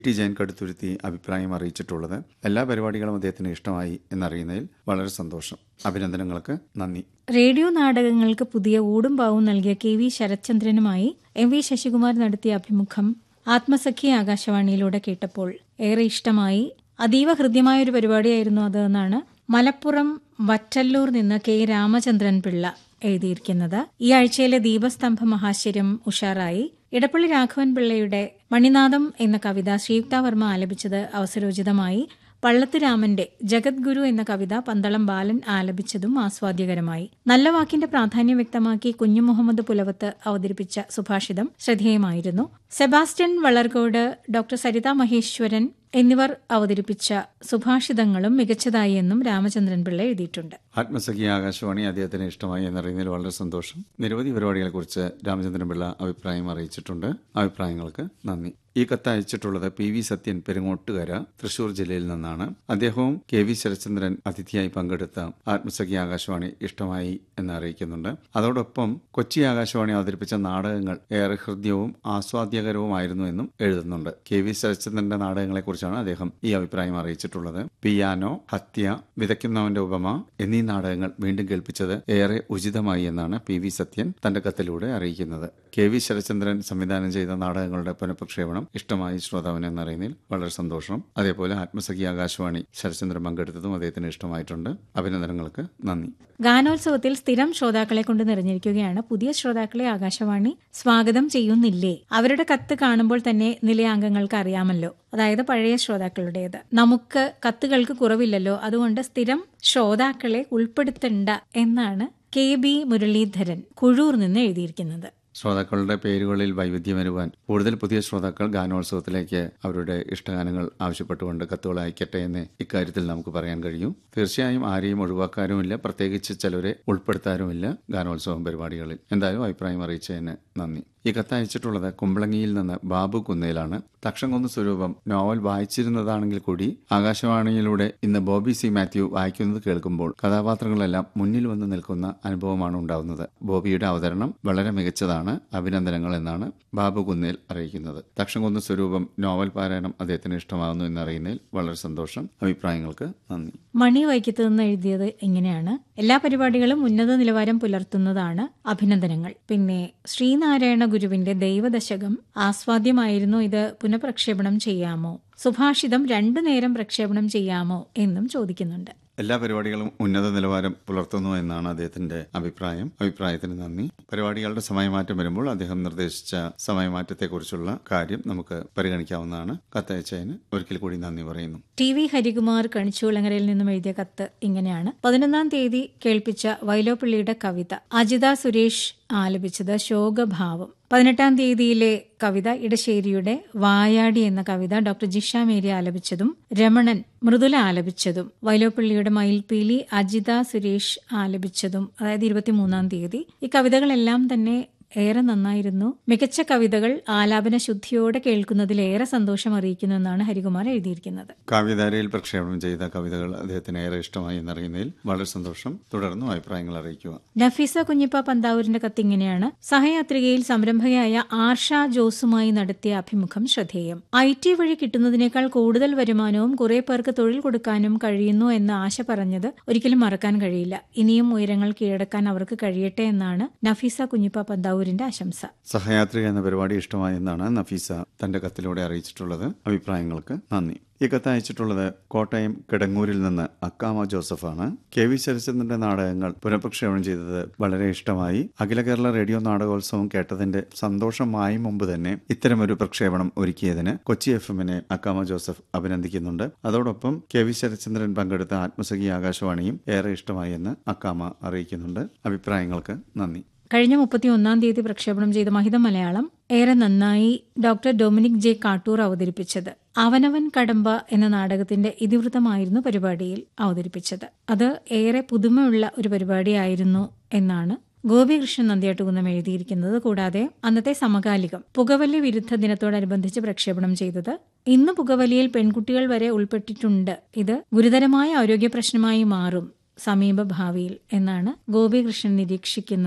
T Jayan Kaduthuruthy അഭിപ്രായം അറിയിച്ചിട്ടുള്ളത് എല്ലാ പരിപാടികളും അദ്ദേഹത്തിന് ഇഷ്ടമായി എന്നറിയുന്നതിൽ വളരെ സന്തോഷം അഭിനന്ദനങ്ങൾക്ക് നന്ദി റേഡിയോ നാടകങ്ങൾക്ക് പുതിയ ഊടും പാവും നൽകിയ കെ വി ശരത്ചന്ദ്രനുമായി എം വി ശശികുമാർ നടത്തിയ അഭിമുഖം ആത്മസഖി ആകാശവാണിയിലൂടെ കേട്ടപ്പോൾ ഏറെ ഇഷ്ടമായി അതീവ ഹൃദ്യമായ ഒരു പരിപാടിയായിരുന്നു അത് എന്നാണ് മലപ്പുറം വറ്റല്ലൂർ നിന്ന് കെ രാമചന്ദ്രൻ പിള്ള എഴുതിയിരിക്കുന്നത് ഈ ആഴ്ചയിലെ ദീപസ്തംഭ മഹാശ്ചര്യം ഉഷാറായി ഇടപ്പള്ളി രാഘവൻ പിള്ളയുടെ മണിനാഥം എന്ന കവിത ശ്രീയുക്ത വർമ്മ ആലപിച്ചത് അവസരോചിതമായി പള്ളത്ത് രാമന്റെ ജഗദ്ഗുരു എന്ന കവിത പന്തളം ബാലൻ ആലപിച്ചതും ആസ്വാദ്യകരമായി നല്ല വാക്കിന്റെ പ്രാധാന്യം വ്യക്തമാക്കി കുഞ്ഞു മുഹമ്മദ് പുലവത്ത് അവതരിപ്പിച്ച സുഭാഷിതം ശ്രദ്ധേയമായിരുന്നു സെബാസ്റ്റ്യൻ വളർകോട് ഡോക്ടർ സരിത മഹേശ്വരൻ എന്നിവർ അവതരിപ്പിച്ച സുഭാഷിതങ്ങളും മികച്ചതായി എന്നും രാമചന്ദ്രൻ പിള്ള എഴുതിയിട്ടുണ്ട് ആത്മസഖി ആകാശവാണി അദ്ദേഹത്തിന് ഇഷ്ടമായി എന്നറിയുന്നതിൽ വളരെ സന്തോഷം നിരവധി പരിപാടികളെക്കുറിച്ച് രാമചന്ദ്രൻ പിള്ള അഭിപ്രായം അറിയിച്ചിട്ടുണ്ട് അഭിപ്രായങ്ങൾക്ക് നന്ദി ഈ കത്ത് അയച്ചിട്ടുള്ളത് പി വി സത്യൻ പെരുങ്ങോട്ടുകര തൃശൂർ ജില്ലയിൽ നിന്നാണ് അദ്ദേഹവും കെ വി ശരചന്ദ്രൻ അതിഥിയായി പങ്കെടുത്ത ആത്മസഖി ആകാശവാണി ഇഷ്ടമായി എന്ന് അറിയിക്കുന്നുണ്ട് അതോടൊപ്പം കൊച്ചി ആകാശവാണി അവതരിപ്പിച്ച നാടകങ്ങൾ ഏറെ ഹൃദ്യവും ആസ്വാദ്യകരവുമായിരുന്നു എന്നും എഴുതുന്നുണ്ട് കെ വി ശരചന്ദ്രന്റെ നാടകങ്ങളെക്കുറിച്ചാണ് അദ്ദേഹം ഈ അഭിപ്രായം അറിയിച്ചിട്ടുള്ളത് പിയാനോ ഹത്യ വിതയ്ക്കുന്നവന്റെ ഉപമ എന്നീ നാടകങ്ങൾ വീണ്ടും കേൾപ്പിച്ചത് ഏറെ ഉചിതമായി എന്നാണ് പി വി സത്യൻ തന്റെ കത്തിലൂടെ അറിയിക്കുന്നത് കെ വി ശരചന്ദ്രൻ സംവിധാനം ചെയ്ത നാടകങ്ങളുടെ പുനഃപ്രക്ഷേപണം ഇഷ്ടമായി ശ്രോതാവിന് എന്നറിയുന്നതിൽ വളരെ സന്തോഷം അതേപോലെ ആത്മസഖി ആകാശവാണി ശരചന്ദ്രൻ പങ്കെടുത്തതും അദ്ദേഹത്തിന് ഇഷ്ടമായിട്ടുണ്ട് അഭിനന്ദനങ്ങൾക്ക് നന്ദി ഗാനോത്സവത്തിൽ സ്ഥിരം ശ്രോതാക്കളെ കൊണ്ട് നിറഞ്ഞിരിക്കുകയാണ് പുതിയ ശ്രോതാക്കളെ ആകാശവാണി സ്വാഗതം ചെയ്യുന്നില്ലേ അവരുടെ കത്ത് കാണുമ്പോൾ തന്നെ നിലയാംഗങ്ങൾക്ക് അറിയാമല്ലോ അതായത് പഴയ ശ്രോതാക്കളുടേത് നമുക്ക് കത്തുകൾക്ക് കുറവില്ലല്ലോ അതുകൊണ്ട് സ്ഥിരം ശ്രോതാക്കളെ ഉൾപ്പെടുത്തണ്ട എന്നാണ് കെ ബി മുരളീധരൻ കുഴൂർ നിന്ന് എഴുതിയിരിക്കുന്നത് ശ്രോതാക്കളുടെ പേരുകളിൽ വൈവിധ്യം വരുവാൻ കൂടുതൽ പുതിയ ശ്രോതാക്കൾ ഗാനോത്സവത്തിലേക്ക് അവരുടെ ഇഷ്ടഗാനങ്ങൾ ആവശ്യപ്പെട്ടുകൊണ്ട് കത്തുകൾ അയക്കട്ടെ എന്ന് ഇക്കാര്യത്തിൽ നമുക്ക് പറയാൻ കഴിയും തീർച്ചയായും ആരെയും ഒഴിവാക്കാനുമില്ല പ്രത്യേകിച്ച് ചിലരെ ഉൾപ്പെടുത്താനുമില്ല ഗാനോത്സവം പരിപാടികളിൽ എന്തായാലും അഭിപ്രായം അറിയിച്ചതിന് നന്ദി ഈ കത്ത് അയച്ചിട്ടുള്ളത് കുമ്പളങ്ങിയിൽ നിന്ന് ബാബു കുന്നേലാണ് തക്ഷംകുന്ന് സ്വരൂപം നോവൽ വായിച്ചിരുന്നതാണെങ്കിൽ കൂടി ആകാശവാണിയിലൂടെ ഇന്ന് ബോബി സി മാത്യു വായിക്കുന്നത് കേൾക്കുമ്പോൾ കഥാപാത്രങ്ങളെല്ലാം മുന്നിൽ വന്ന് നിൽക്കുന്ന അനുഭവമാണ് ഉണ്ടാവുന്നത് ബോബിയുടെ അവതരണം വളരെ മികച്ചതാണ് അഭിനന്ദനങ്ങൾ എന്നാണ് ബാബു കുന്നേൽ അറിയിക്കുന്നത് തക്ഷംകുന്ന് സ്വരൂപം നോവൽ പാരായണം അദ്ദേഹത്തിന് ഇഷ്ടമാകുന്നു എന്നറിയുന്നതിൽ വളരെ സന്തോഷം അഭിപ്രായങ്ങൾക്ക് നന്ദി മണി വൈക്കത്ത് നിന്ന് എഴുതിയത് ഇങ്ങനെയാണ് എല്ലാ പരിപാടികളും ഉന്നത നിലവാരം പുലർത്തുന്നതാണ് അഭിനന്ദനങ്ങൾ പിന്നെ ശ്രീനാരായണ ഗുരുവിന്റെ ദൈവദശകം ആസ്വാദ്യമായിരുന്നു ഇത് പുനഃപ്രക്ഷേപണം ചെയ്യാമോ സുഭാഷിതം രണ്ടു നേരം പ്രക്ഷേപണം ചെയ്യാമോ എന്നും ചോദിക്കുന്നുണ്ട് എല്ലാ പരിപാടികളും ഉന്നത നിലവാരം പുലർത്തുന്നു എന്നാണ് അദ്ദേഹത്തിന്റെ അഭിപ്രായം അഭിപ്രായത്തിന് നന്ദി പരിപാടികളുടെ സമയമാറ്റം വരുമ്പോൾ അദ്ദേഹം നിർദ്ദേശിച്ച സമയമാറ്റത്തെക്കുറിച്ചുള്ള കാര്യം നമുക്ക് പരിഗണിക്കാവുന്നതാണ് കത്തയച്ചതിന് ഒരിക്കൽ കൂടി നന്ദി പറയുന്നു ടി വി ഹരികുമാർ കണിച്ചുകുളങ്ങരയിൽ നിന്നും എഴുതിയ കത്ത് ഇങ്ങനെയാണ് പതിനൊന്നാം തീയതി കേൾപ്പിച്ച വൈലോപ്പിള്ളിയുടെ കവിത അജിത സുരേഷ് ആലപിച്ചത് ശോകഭാവം പതിനെട്ടാം തീയതിയിലെ കവിത ഇടശ്ശേരിയുടെ വായാടി എന്ന കവിത ഡോക്ടർ ജിഷ മേരി ആലപിച്ചതും രമണൻ മൃദുല ആലപിച്ചതും വൈലോപ്പള്ളിയുടെ മയിൽപീലി അജിത സുരേഷ് ആലപിച്ചതും അതായത് ഇരുപത്തിമൂന്നാം തീയതി ഈ കവിതകളെല്ലാം തന്നെ ഏറെ നന്നായിരുന്നു മികച്ച കവിതകൾ ആലാപന ശുദ്ധിയോടെ കേൾക്കുന്നതിൽ ഏറെ സന്തോഷം അറിയിക്കുന്നു എന്നാണ് ഹരികുമാർ എഴുതിയിരിക്കുന്നത് കാവ്യധാരയിൽ പ്രക്ഷേപണം ചെയ്ത കവിതകൾ അദ്ദേഹത്തിന് ഏറെ ഇഷ്ടമായി എന്നറിയുന്നതിൽ വളരെ സന്തോഷം തുടർന്നും അഭിപ്രായങ്ങൾ അറിയിക്കുക നഫീസ കുഞ്ഞിപ്പ പന്താവൂരിന്റെ കത്തിങ്ങനെയാണ് സഹയാത്രികയിൽ സംരംഭകയായ ആർഷ ജോസുമായി നടത്തിയ അഭിമുഖം ശ്രദ്ധേയം ഐ ടി വഴി കിട്ടുന്നതിനേക്കാൾ കൂടുതൽ വരുമാനവും കുറെ പേർക്ക് തൊഴിൽ കൊടുക്കാനും കഴിയുന്നു എന്ന ആശ പറഞ്ഞത് ഒരിക്കലും മറക്കാൻ കഴിയില്ല ഇനിയും ഉയരങ്ങൾ കീഴടക്കാൻ അവർക്ക് കഴിയട്ടെ എന്നാണ് നഫീസ കുഞ്ഞിപ്പ പന്താവൂരിന്റെ ആശംസ സഹയാത്രിക എന്ന പരിപാടി ഇഷ്ടമായെന്നാണ് നഫീസ തന്റെ കത്തിലൂടെ അറിയിച്ചിട്ടുള്ളത് അഭിപ്രായങ്ങൾക്ക് നന്ദി ഈ കത്ത് അയച്ചിട്ടുള്ളത് കോട്ടയം കിടങ്ങൂരിൽ നിന്ന് അക്കാമ ജോസഫാണ് കെ വി ശരചന്ദ്രന്റെ നാടകങ്ങൾ പുനഃപ്രക്ഷേപണം ചെയ്തത് വളരെ ഇഷ്ടമായി അഖില കേരള റേഡിയോ നാടകോത്സവം കേട്ടതിന്റെ സന്തോഷമായി മുമ്പ് തന്നെ ഇത്തരമൊരു പ്രക്ഷേപണം ഒരുക്കിയതിന് കൊച്ചി എഫ് എമ്മിനെ അക്കാമ ജോസഫ് അഭിനന്ദിക്കുന്നുണ്ട് അതോടൊപ്പം കെ വി ശരചന്ദ്രൻ പങ്കെടുത്ത ആത്മസഖി ആകാശവാണിയും ഏറെ ഇഷ്ടമായി എന്ന് അക്കാമ അറിയിക്കുന്നുണ്ട് അഭിപ്രായങ്ങൾക്ക് നന്ദി കഴിഞ്ഞ മുപ്പത്തിയൊന്നാം തീയതി പ്രക്ഷേപണം ചെയ്ത മഹിത മലയാളം ഏറെ നന്നായി ഡോക്ടർ ഡൊമിനിക് ജെ കാട്ടൂർ അവതരിപ്പിച്ചത് അവനവൻ കടമ്പ എന്ന നാടകത്തിന്റെ ഇതിവൃത്തമായിരുന്നു പരിപാടിയിൽ അവതരിപ്പിച്ചത് അത് ഏറെ പുതുമയുള്ള ഒരു പരിപാടിയായിരുന്നു എന്നാണ് ഗോപികൃഷ്ണൻ നന്ദിയാട്ടുകുന്നം എഴുതിയിരിക്കുന്നത് കൂടാതെ അന്നത്തെ സമകാലികം പുകവലി വിരുദ്ധ ദിനത്തോടനുബന്ധിച്ച് പ്രക്ഷേപണം ചെയ്തത് ഇന്ന് പുകവലിയിൽ പെൺകുട്ടികൾ വരെ ഉൾപ്പെട്ടിട്ടുണ്ട് ഇത് ഗുരുതരമായ ആരോഗ്യ പ്രശ്നമായി മാറും സമീപ ഭാവിയിൽ എന്നാണ് ഗോപികൃഷ്ണൻ നിരീക്ഷിക്കുന്നത്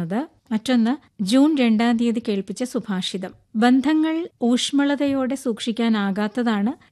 മറ്റൊന്ന് ജൂൺ രണ്ടാം തീയതി കേൾപ്പിച്ച സുഭാഷിതം ബന്ധങ്ങൾ ഊഷ്മളതയോടെ സൂക്ഷിക്കാനാകാത്തതാണ്